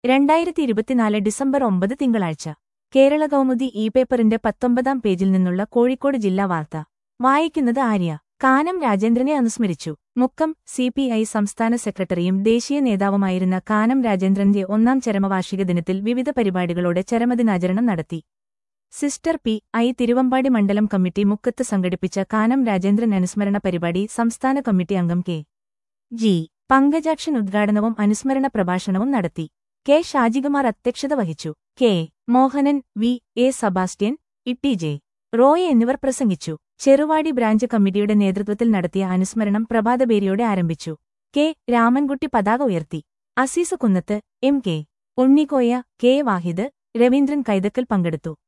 രണ്ടായിരത്തി ഇരുപത്തിനാല് ഡിസംബർ ഒമ്പത് തിങ്കളാഴ്ച കേരള കൗമുദി ഇ പേപ്പറിന്റെ പത്തൊമ്പതാം പേജിൽ നിന്നുള്ള കോഴിക്കോട് ജില്ലാ വാർത്ത വായിക്കുന്നത് ആര്യ കാനം രാജേന്ദ്രനെ അനുസ്മരിച്ചു മുക്കം സിപിഐ സംസ്ഥാന സെക്രട്ടറിയും ദേശീയ നേതാവുമായിരുന്ന കാനം രാജേന്ദ്രന്റെ ഒന്നാം ചരമവാർഷിക ദിനത്തിൽ വിവിധ പരിപാടികളോടെ ചരമദിനാചരണം നടത്തി സിസ്റ്റർ പി ഐ തിരുവമ്പാടി മണ്ഡലം കമ്മിറ്റി മുക്കത്ത് സംഘടിപ്പിച്ച കാനം രാജേന്ദ്രൻ അനുസ്മരണ പരിപാടി സംസ്ഥാന കമ്മിറ്റി അംഗം കെ ജി പങ്കജാക്ഷൻ ഉദ്ഘാടനവും അനുസ്മരണ പ്രഭാഷണവും നടത്തി കെ ഷാജികുമാർ അധ്യക്ഷത വഹിച്ചു K Mohanan V A Sebastian Itty J Roy എന്നിവർ പ്രസംഗിച്ചു ചെറുവാടി ബ്രാഞ്ച് കമ്മിറ്റിയുടെ നേതൃത്വത്തിൽ നടത്തിയ അനുസ്മരണം പ്രഭാതബേരിയോടെ ആരംഭിച്ചു കെ രാമൻകുട്ടി പതാക ഉയർത്തി Azeez Kunnath M K Unnikoya K Vahid Raveendran Kaithakkal പങ്കെടുത്തു